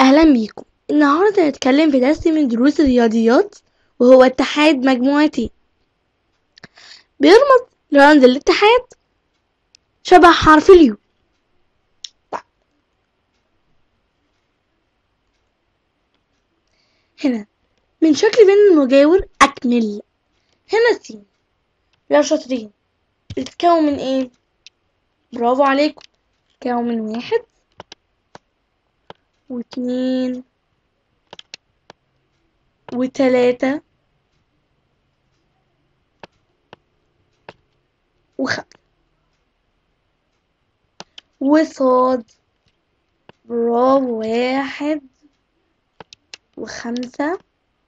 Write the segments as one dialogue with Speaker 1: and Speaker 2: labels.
Speaker 1: أهلا بيكم النهاردة هنتكلم في درس من دروس الرياضيات وهو اتحاد مجموعتين بيرمز لرمز الاتحاد شبه حرف اليو طيب. هنا من شكل بين المجاور أكمل هنا سين يا شاطرين بتتكون من ايه برافو عليكم بتتكون من واحد واتنين وتلاتة وخمسة وصاد برافو واحد وخمسة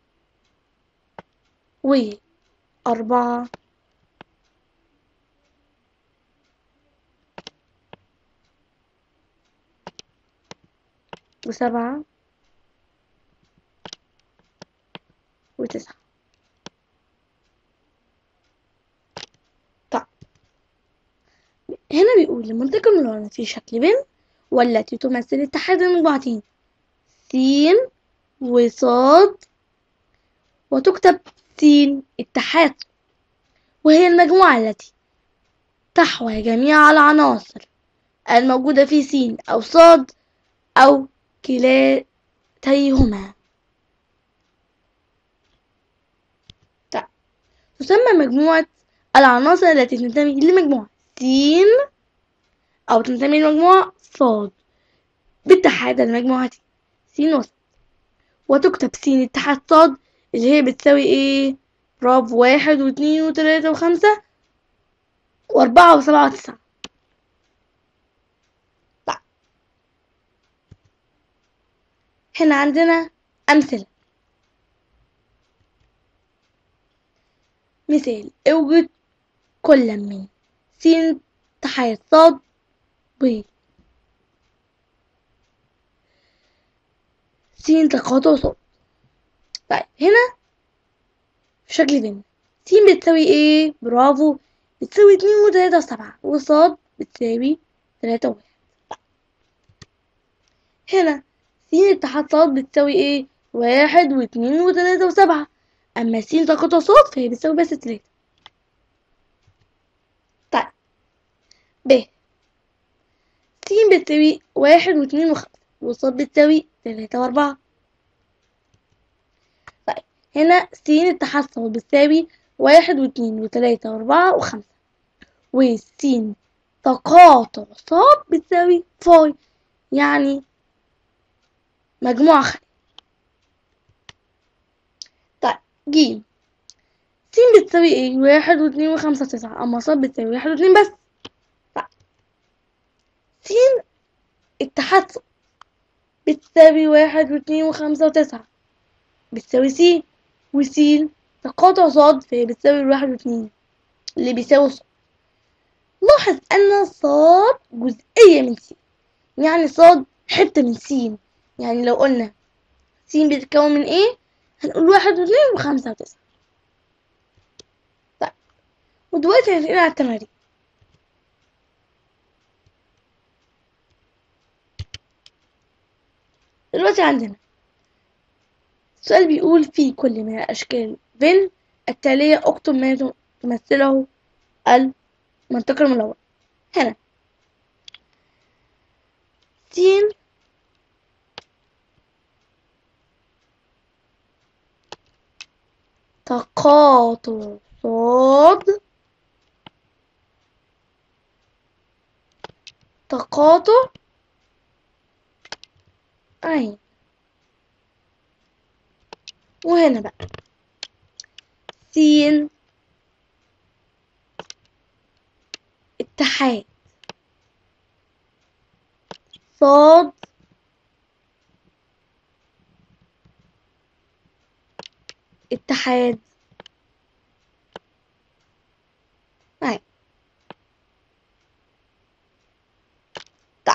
Speaker 1: وأربعة وسبعة وتسعة طيب هنا بيقول المنطقة الملونة في شكل بن والتي تمثل اتحاد المجموعتين سين وصاد وتكتب سين اتحاد وهي المجموعة التي تحوي جميع العناصر الموجودة في سين أو صاد أو كلاتيهما طيب تسمى مجموعة العناصر التي تنتمي لمجموعة س أو تنتمي لمجموعة صاد باتحاد المجموعتين س وصاد وتكتب س اتحاد صاد اللي هي بتساوي ايه برافو واحد واثنين وثلاثة وخمسة وأربعة وسبعة وتسعة هنا عندنا أمثلة مثال اوجد كل من س تحية صاد ب س تقاطع صاد طيب هنا في شكل بن س بتساوي ايه برافو بتساوي اتنين وتلاتة وسبعة وصاد بتساوي تلاتة وواحد هنا س اتحاد صاد بتساوي ايه واحد واتنين وتلاتة وسبعة اما س تقاطع صاد فهي بتساوي بس تلاتة طيب ب س بتساوي واحد واتنين وخمسة وصاد بتساوي تلاتة واربعة طيب هنا س اتحاد صاد بتساوي واحد واتنين وتلاتة واربعة وخمسة وس تقاطع صاد بتساوي فاي يعني مجموعة خالية طيب ج س بتساوي ايه واحد واتنين وخمسة وتسعة اما صاد بتساوي واحد واتنين بس طيب س اتحاد صاد بتساوي واحد واتنين وخمسة وتسعة بتساوي س وس تقاطع صاد فهي بتساوي الواحد واتنين اللي بيساوي صاد لاحظ ان صاد جزئية من س يعني صاد حتة من س يعني لو قلنا س بتتكون من ايه هنقول واحد واثنين وخمسة وتسعة طيب ودلوقتي هنتقل على التمارين دلوقتي عندنا السؤال بيقول في كل من الأشكال فين التالية اكتب ما تمثله المنطقة الملونة هنا س تقاطع صاد تقاطع عين وهنا بقى سين اتحاد صاد اتحاد معي طيب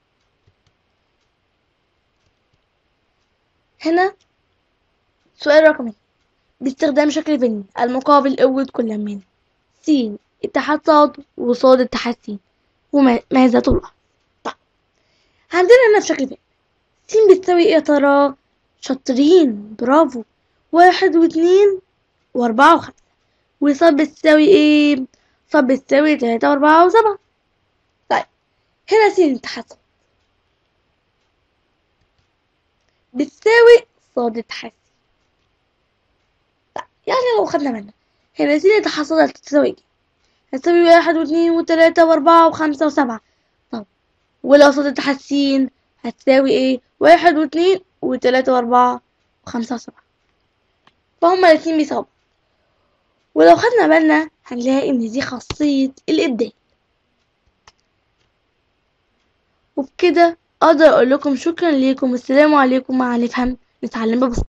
Speaker 1: هنا سؤال رقمي باستخدام شكل فيلم المقابل اوجد كل من س اتحاد صاد وصاد اتحاد س وماذا تلاحظ طيب عندنا هنا في شكل فيلم س بتساوي ايه يا ترى شاطرين برافو واحد واتنين واربعة وخمسة وصاد بتساوي ايه صاد بتساوي تلاتة واربعة وسبعة طيب هنا س اتحاد صاد بتساوي صاد اتحاد س طيب يعني لو خدنا بالنا هنا س اتحاد صاد هتساوي ايه هتساوي واحد واثنين وثلاثة وأربعة وخمسة وسبعة طب ولو صاد اتحاد س هتساوي ايه واحد واثنين وثلاثة وأربعة وخمسة وسبعة فهما الاتنين بيساووا بعض. ولو خدنا بالنا هنلاقي ان دي خاصية الإبدال وبكده أقدر أقول لكم شكرا ليكم والسلام عليكم مع نفهم نتعلم ببساطة